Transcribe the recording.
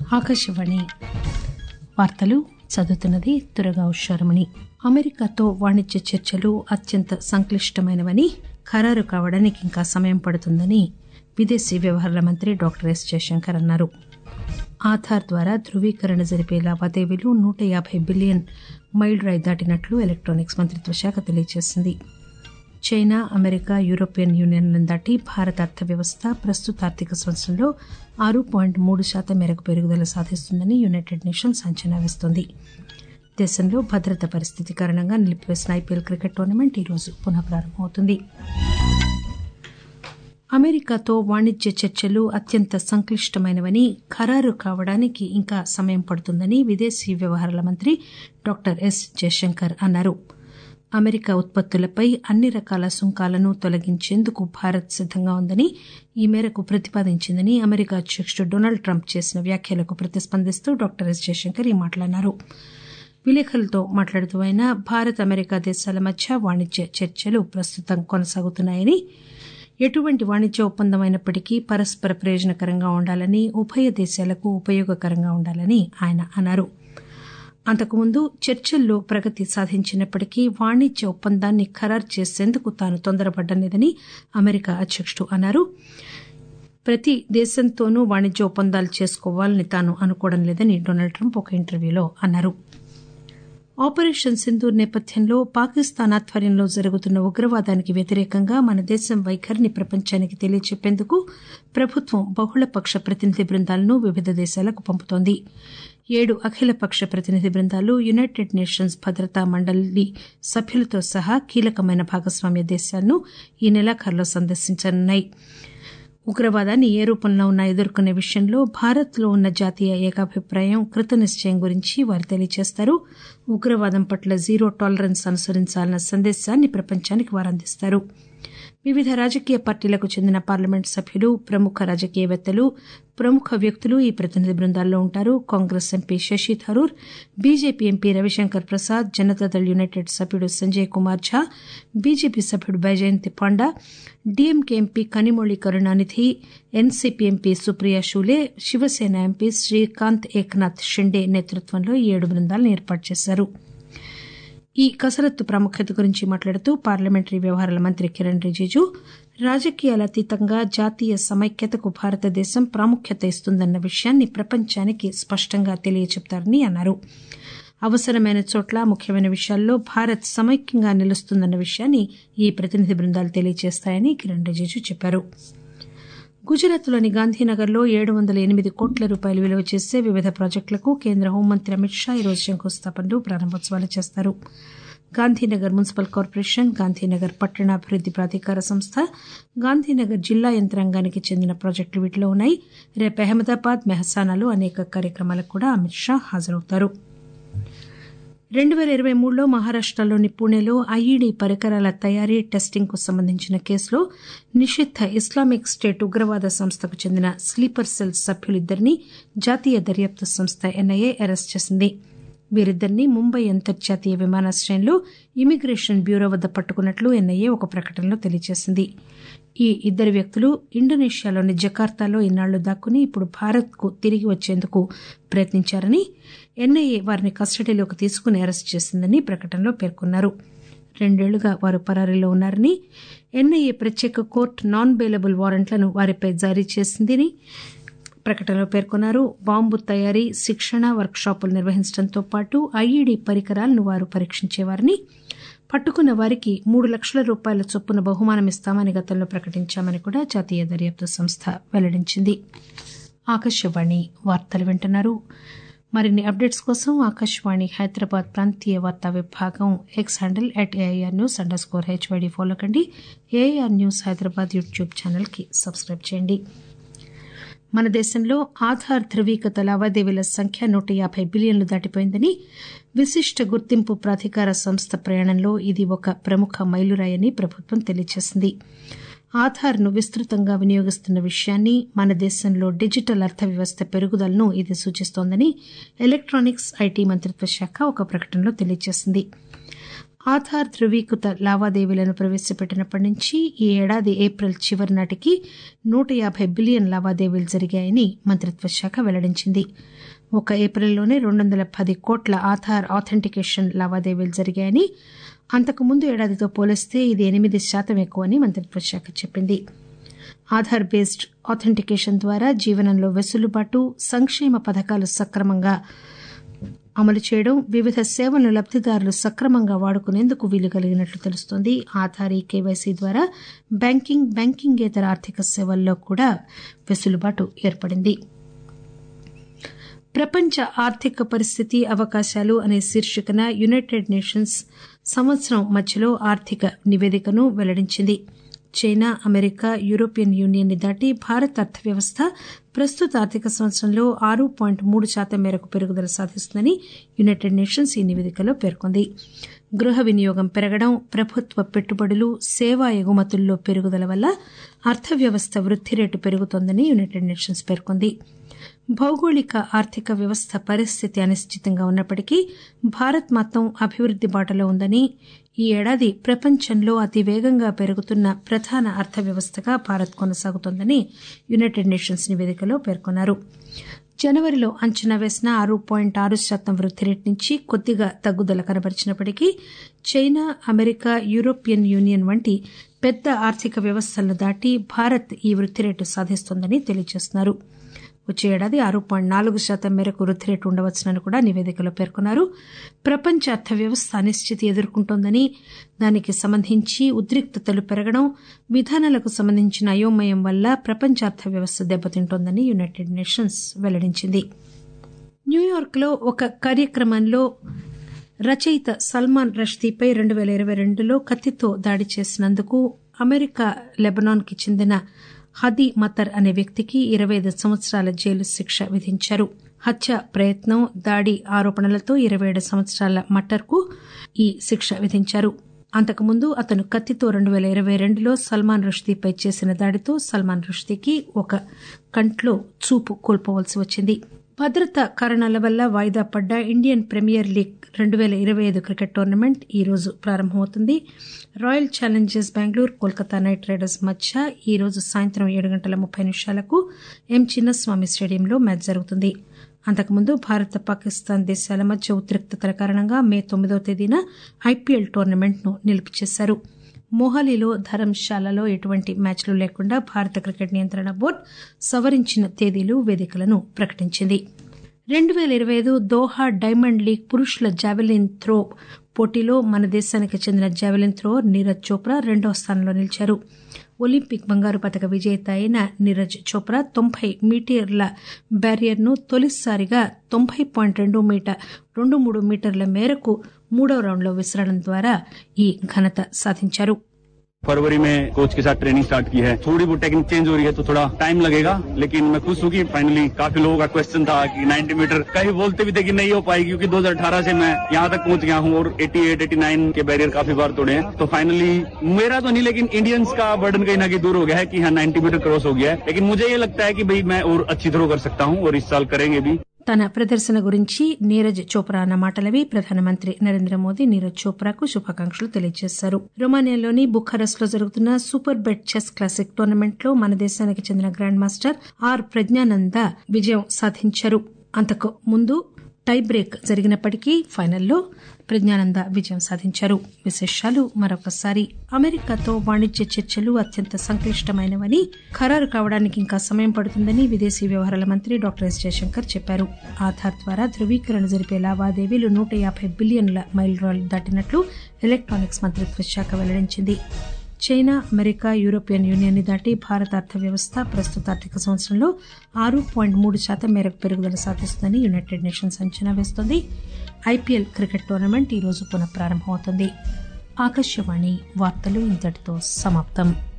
ఆకాశవాణి వార్తలు చదువుతున్నది దురగా ఉషారమణి అమెరికాతో వాణిజ్య చర్చలు అత్యంత సంక్లిష్టమైనవని ఖరారు కావడానికి ఇంకా సమయం పడుతుందని విదేశీ వ్యవహారాల మంత్రి డాక్టర్ ఎస్ జయశంకర్ అన్నారు ఆధార్ ద్వారా ధృవీకరణ జరిపే లావాదేవీలు నూట యాబై బిలియన్ మైలురాయి దాటినట్లు ఎలక్టానిక్స్ మంత్రిత్వ శాఖ తెలియజేసింది చైనా అమెరికా యూరోపియన్ యూనియన్లను దాటి భారత అర్థవ్యవస్థ ప్రస్తుత ఆర్థిక సంవత్సరంలో ఆరు పాయింట్ మూడు శాతం మేరకు పెరుగుదల సాధిస్తుందని యునైటెడ్ నేషన్స్ అంచనా వేస్తోంది దేశంలో భద్రత పరిస్థితి కారణంగా నిలిపివేసిన ఐపీఎల్ క్రికెట్ టోర్నమెంట్ ఈరోజు పునః ప్రారంభమవుతుంది అమెరికాతో వాణిజ్య చర్చలు అత్యంత సంక్లిష్టమైనవని ఖరారు కావడానికి ఇంకా సమయం పడుతుందని విదేశీ వ్యవహారాల మంత్రి డాక్టర్ ఎస్ జయశంకర్ అన్నారు అమెరికా ఉత్పత్తులపై అన్ని రకాల సుంకాలను తొలగించేందుకు భారత్ సిద్దంగా ఉందని ఈ మేరకు ప్రతిపాదించిందని అమెరికా అధ్యకుడు డొనాల్డ్ ట్రంప్ చేసిన వ్యాఖ్యలకు ప్రతిస్పందిస్తూ డాక్టర్ ఎస్ జయశంకర్ ఈ మాటలన్నారు విలేకరులతో మాట్లాడుతూ ఆయన భారత్ అమెరికా దేశాల మధ్య వాణిజ్య చర్చలు ప్రస్తుతం కొనసాగుతున్నాయని ఎటువంటి వాణిజ్య ఒప్పందం అయినప్పటికీ పరస్పర ప్రయోజనకరంగా ఉండాలని ఉభయ దేశాలకు ఉపయోగకరంగా ఉండాలని ఆయన అన్నారు అంతకుముందు చర్చల్లో ప్రగతి సాధించినప్పటికీ వాణిజ్య ఒప్పందాన్ని ఖరారు చేసేందుకు తాను తొందరపడ్డం లేదని అమెరికా అధ్యకుడు అన్నారు ప్రతి దేశంతోనూ వాణిజ్య ఒప్పందాలు చేసుకోవాలని తాను అనుకోవడం లేదని డొనాల్డ్ ట్రంప్ ఒక ఇంటర్వ్యూలో అన్నారు ఆపరేషన్ సింధూర్ నేపథ్యంలో పాకిస్తాన్ ఆధ్వర్యంలో జరుగుతున్న ఉగ్రవాదానికి వ్యతిరేకంగా మన దేశం వైఖరిని ప్రపంచానికి తెలియచెప్పేందుకు ప్రభుత్వం బహుళపక్ష ప్రతినిధి బృందాలను వివిధ దేశాలకు పంపుతోంది ఏడు అఖిలపక్ష ప్రతినిధి బృందాలు యునైటెడ్ నేషన్స్ భద్రతా మండలి సభ్యులతో సహా కీలకమైన భాగస్వామ్య దేశాలను ఈ నెలాఖరులో సందర్శించనున్నాయి ఉగ్రవాదాన్ని ఏ రూపంలో ఉన్నా ఎదుర్కొనే విషయంలో భారత్లో ఉన్న జాతీయ ఏకాభిప్రాయం కృతనిశ్చయం గురించి వారు తెలియజేస్తారు ఉగ్రవాదం పట్ల జీరో టాలరెన్స్ అనుసరించాలన్న సందేశాన్ని ప్రపంచానికి వారు అందిస్తారు వివిధ రాజకీయ పార్టీలకు చెందిన పార్లమెంట్ సభ్యులు ప్రముఖ రాజకీయవేత్తలు ప్రముఖ వ్యక్తులు ఈ ప్రతినిధి బృందాల్లో ఉంటారు Congress MP Shashi Tharoor BJP MP Ravishankar Prasad Janata Dal United సభ్యుడు సంజయ్ కుమార్ ఝా బీజేపీ సభ్యుడు Baijayant Panda DMK MP Kanimozhi Karunanidhi NCP MP Supriya Sule Shiv Sena MP Shrikant Eknath Shinde నేతృత్వంలో ఏడు బృందాలను ఏర్పాటు చేశారు ఈ కసరత్తు ప్రాముఖ్యత గురించి మాట్లాడుతూ పార్లమెంటరీ వ్యవహారాల మంత్రి కిరణ్ రిజిజు రాజకీయాల అతీతంగా జాతీయ సమైక్యతకు భారతదేశం ప్రాముఖ్యత ఇస్తుందన్న విషయాన్ని ప్రపంచానికి స్పష్టంగా తెలియచెప్తారని అన్నారు అవసరమైన చోట్ల ముఖ్యమైన విషయాల్లో భారత్ సమైక్యంగా నిలుస్తుందన్న విషయాన్ని ఈ ప్రతినిధి బృందాలు తెలియజేస్తాయని కిరణ్ రిజిజు చెప్పారు గుజరాత్లోని గాంధీనగర్లో ఏడు వందల ఎనిమిది కోట్ల రూపాయలు విలువ చేసే వివిధ ప్రాజెక్టులకు కేంద్ర హోంమంత్రి అమిత్ షా ఈరోజు శంకుస్థాపనలు ప్రారంభోత్సవాలు చేస్తారు గాంధీనగర్ మున్సిపల్ కార్పొరేషన్ గాంధీనగర్ పట్టణాభివృద్ది ప్రాధికార సంస్థ గాంధీనగర్ జిల్లా యంత్రాంగానికి చెందిన ప్రాజెక్టులు వీటిలో ఉన్నాయి రేపు అహ్మదాబాద్ మెహసానాలో అనేక కార్యక్రమాలకు కూడా అమిత్ షా హాజరవుతారు రెండు పేల ఇరవై మూడులో మహారాష్టలోని పూణేలో ఐఈడీ పరికరాల తయారీ టెస్టింగ్ కు సంబంధించిన కేసులో నిషిద్ద ఇస్లామిక్ స్టేట్ ఉగ్రవాద సంస్థకు చెందిన స్లీపర్ సెల్ సభ్యులిద్దరిని జాతీయ దర్యాప్తు సంస్థ ఎన్ఐఏ అరెస్ట్ చేసింది వీరిద్దరిని ముంబై అంతర్జాతీయ విమానాశ్రయంలో ఇమిగ్రేషన్ బ్యూరో వద్ద పట్టుకున్నట్లు ఎన్ఐఏ ఒక ప్రకటనలో తెలియజేసింది ఈ ఇద్దరు వ్యక్తులు ఇండోనేషియాలోని జకార్తాలో ఇన్నాళ్లు దాక్కుని ఇప్పుడు భారత్ కు తిరిగి వచ్చేందుకు ప్రయత్నించారని ఎన్ఐఏ వారిని కస్టడీలోకి తీసుకుని అరెస్ట్ చేసిందని ప్రకటనలో పేర్కొన్నారు రెండేళ్లుగా వారు పరారీలో ఉన్నారని ఎన్ఐఏ ప్రత్యేక కోర్టు నాన్ బెయిలబుల్ వారెంట్లను వారిపై జారీ చేసిందని ప్రకటనలో పేర్కొన్నారు బాంబు తయారీ శిక్షణ వర్క్ షాపులు నిర్వహించడంతో పాటు ఐఈడీ పరికరాలను వారు పరీక్షించేవారని పట్టుకున్న వారికి మూడు లక్షల రూపాయల చొప్పున బహుమానం ఇస్తామని గతంలో ప్రకటించామని కూడా జాతీయ దర్యాప్తు సంస్థ వెల్లడించింది ఆకాశవాణి వార్తలు వింటున్నారు మరిన్ని అప్డేట్స్ కోసం ఆకాశవాణి హైదరాబాద్ ప్రాంతీయ వార్తా విభాగం X handle at AIR news underscore HYD follow కండి ఏఐఆర్ న్యూస్ హైదరాబాద్ యూట్యూబ్ ఛానల్కి సబ్స్క్రైబ్ చేయండి మన దేశంలో ఆధార్ ధృవీకృత లావాదేవీల సంఖ్య నూట యాబై బిలియన్లు దాటిపోయిందని విశిష్ట గుర్తింపు ప్రాధికార సంస్థ ప్రయాణంలో ఇది ఒక ప్రముఖ మైలురాయని ప్రభుత్వం తెలియజేసింది ఆధార్ ను విస్తృతంగా వినియోగిస్తున్న విషయాన్ని మన దేశంలో డిజిటల్ అర్థ వ్యవస్థ పెరుగుదలను ఇది సూచిస్తోందని ఎలక్టానిక్స్ ఐటీ మంత్రిత్వ శాఖ ఒక ప్రకటనలో తెలియజేసింది ఆధార్ ధృవీకృత లావాదేవీలను ప్రవేశపెట్టినప్పటి నుంచి ఈ ఏడాది ఏప్రిల్ చివరి నాటికి నూట యాభై బిలియన్ లావాదేవీలు జరిగాయని మంత్రిత్వ శాఖ వెల్లడించింది ఒక ఏప్రిల్లోనే రెండు వందల పది కోట్ల ఆధార్ ఆథెంటికేషన్ లావాదేవీలు జరిగాయని అంతకుముందు ఏడాదితో పోలిస్తే ఇది ఎనిమిది శాతం ఎక్కువని మంత్రిత్వ శాఖ చెప్పింది ఆధార్ బేస్డ్ ఆథెంటికేషన్ ద్వారా జీవనంలో వెసులుబాటు సంక్షేమ పథకాలు సక్రమంగా అమలు చేయడం వివిధ సేవలను లబ్దిదారులు సక్రమంగా వాడుకునేందుకు వీలు కలిగినట్లు తెలుస్తోంది ఆధార్ ఈ కేవైసీ ద్వారా బ్యాంకింగ్ బ్యాంకింగేతర ఆర్థిక సేవల్లో కూడా వెసులుబాటు ఏర్పడింది ప్రపంచ ఆర్థిక పరిస్థితి అవకాశాలు అనే శీర్షికన యునైటెడ్ నేషన్స్ సంవత్సరం మధ్యలో ఆర్థిక నివేదికను వెల్లడించింది చైనా అమెరికా యూరోపియన్ యూనియన్ ని దాటి భారత్ అర్థవ్యవస్థ ప్రస్తుత ఆర్థిక సంవత్సరంలో ఆరు పాయింట్ మూడు శాతం మేరకు పెరుగుదల సాధిస్తుందని యునైటెడ్ నేషన్స్ ఈ నివేదికలో పేర్కొంది గృహ వినియోగం పెరగడం ప్రభుత్వ పెట్టుబడులు సేవా ఎగుమతుల్లో పెరుగుదల వల్ల అర్థవ్యవస్థ వృద్ది రేటు పెరుగుతోందని యునైటెడ్ నేషన్స్ పేర్కొంది భౌగోళిక ఆర్థిక వ్యవస్థ పరిస్థితి అనిశ్చితంగా ఉన్నప్పటికీ భారత్ మాత్రం అభివృద్ది బాటలో ఉందని ఈ ఏడాది ప్రపంచంలో అతి వేగంగా పెరుగుతున్న ప్రధాన అర్థవ్యవస్థగా భారత్ కొనసాగుతోందని యునైటెడ్ నేషన్స్ నివేదికలో పేర్కొన్నారు జనవరిలో అంచనా వేసిన ఆరు పాయింట్ ఆరు శాతం వృద్ది రేటు నుంచి కొద్దిగా తగ్గుదల కనబరిచినప్పటికీ చైనా అమెరికా యూరోపియన్ యూనియన్ వంటి పెద్ద ఆర్థిక వ్యవస్థలను దాటి భారత్ ఈ వృద్ది రేటు సాధిస్తోందని తెలియజేస్తున్నారు వచ్చే ఏడాది ఆరు పాయింట్ నాలుగు శాతం మేరకు వృద్ది రేటు ఉండవచ్చునని కూడా నివేదికలో పేర్కొన్నారు ప్రపంచ అర్థవ్యవస్థ అనిశ్చితి ఎదుర్కొంటోందని దానికి సంబంధించి ఉద్రిక్తతలు పెరగడం విధానాలకు సంబంధించిన అయోమయం వల్ల ప్రపంచ అర్థవ్యవస్థ దెబ్బతింటోందని యునైటెడ్ నేషన్స్ వెల్లడించింది న్యూయార్క్ లో ఒక కార్యక్రమంలో రచయిత సల్మాన్ రష్దీపై రెండు పేల ఇరవై రెండులో కత్తితో దాడి చేసినందుకు అమెరికా లెబనాన్ కి చెందిన హదీ మతర్ అనే వ్యక్తికి ఇరవై ఐదు సంవత్సరాల జైలు శిక్ష విధించారు హత్య ప్రయత్నం దాడి ఆరోపణలతో ఇరవై ఏడు సంవత్సరాల మట్టర్కు ఈ శిక్ష విధించారు అంతకుముందు అతను కత్తితో రెండు పేల ఇరవై రెండులో సల్మాన్ రుష్దీపై చేసిన దాడితో సల్మాన్ రుష్దీకి ఒక కంట్లో చూపు కోల్పోవలసి వచ్చింది భద్రతా కారణాల వల్ల వాయిదా పడ్డ ఇండియన్ ప్రీమియర్ లీగ్ రెండు పేల ఇరవై ఐదు క్రికెట్ టోర్నమెంట్ ఈ రోజు ప్రారంభమవుతుంది Royal Challengers Bengaluru Kolkata Knight Riders మధ్య ఈ రోజు సాయంత్రం ఏడు గంటల ముప్పై నిమిషాలకు ఎం చిన్నస్వామి స్టేడియంలో మ్యాచ్ జరుగుతుంది అంతకుముందు భారత్ పాకిస్తాన్ దేశాల మధ్య ఉద్రిక్తతల కారణంగా మే తొమ్మిదవ తేదీన ఐపీఎల్ టోర్నమెంట్ ను నిలుపు చేశారు మొహాలీలో ధరంశాలలో ఎటువంటి మ్యాచ్లు లేకుండా భారత క్రికెట్ నియంత్రణ బోర్డు సవరించిన తేదీలు వేదికలను ప్రకటించింది రెండు పేల ఇరవై ఐదు దోహా డైమండ్ లీగ్ పురుషుల జావెలిన్ త్రో పోటీలో మన దేశానికి చెందిన జావెలిన్ త్రో నీరజ్ చోప్రా రెండవ స్థానంలో నిలిచారు ఒలింపిక్ బంగారు పథక విజేత అయిన నీరజ్ చోప్రా తొంభై మీటర్ల బ్యారియర్ను తొలిసారిగా తొంభై పాయింట్ రెండు మీటర్ రెండు మూడు మీటర్ల మేరకు మూడవ రౌండ్లో విసరడం ద్వారా ఈ ఘనత సాధించారు फरवरी में कोच के साथ ट्रेनिंग स्टार्ट की है थोड़ी बहुत टेक्निक चेंज हो रही है तो थोड़ा टाइम लगेगा लेकिन मैं खुश हूँ कि फाइनली काफी लोगों का क्वेश्चन था कि 90 मीटर कहीं बोलते भी थे कि नहीं हो पाएगी क्योंकि 2018 से मैं यहाँ तक पहुंच गया हूँ और 88 89 के बैरियर काफी बार तोड़े हैं तो फाइनली मेरा तो नहीं लेकिन इंडियंस का बर्डन कहीं ना कहीं दूर हो गया है कि हाँ 90 मीटर क्रॉस हो गया है लेकिन मुझे ये लगता है कि भाई मैं और अच्छी थ्रो कर सकता हूँ और इस साल करेंगे भी తన ప్రదర్శన గురించి నీరజ్ చోప్రా అన్న మాటలవి ప్రధానమంత్రి నరేంద్ర మోదీ నీరజ్ చోప్రాకు శుభాకాంక్షలు తెలియజేశారు రొమానియాలోని బుఖారెస్ట్ లో జరుగుతున్న Superbet chess classic tournament లో మన దేశానికి చెందిన గ్రాండ్ మాస్టర్ ఆర్ ప్రజ్ఞానంద విజయం సాధించారు అంతకు ముందు టై బ్రేక్ జరిగినప్పటికీ ఫైనల్లో ప్రజ్ఞానంద విజయం సాధించారు విశేషాలు మరొకసారి అమెరికాతో వాణిజ్య చర్చలు అత్యంత సంక్లిష్టమైనవని ఖరారు కావడానికి ఇంకా సమయం పడుతుందని విదేశీ వ్యవహారాల మంత్రి డాక్టర్ ఎస్ జయశంకర్ చెప్పారు ఆధార్ ద్వారా ధృవీకరణ జరిపే లావాదేవీలు నూట యాభై బిలియన్ల మైల్ రాల్ దాటినట్లు ఎలక్ట్రానిక్స్ మంత్రిత్వ శాఖ వెల్లడించింది చైనా అమెరికా యూరోపియన్ యూనియన్ ని దాటి భారత అర్థవ్యవస్థ ప్రస్తుత ఆర్థిక సంవత్సరంలో ఆరు పాయింట్ మూడు శాతం మేరకు పెరుగుదల సాధిస్తుందని యునైటెడ్ నేషన్స్ అంచనా వేస్తోంది ఐపీఎల్ క్రికెట్ టోర్నమెంట్ ఈ రోజు పునః ప్రారంభమవుతుంది ఆకాశవాణి వార్తలు ఇంతటితో సమాప్తం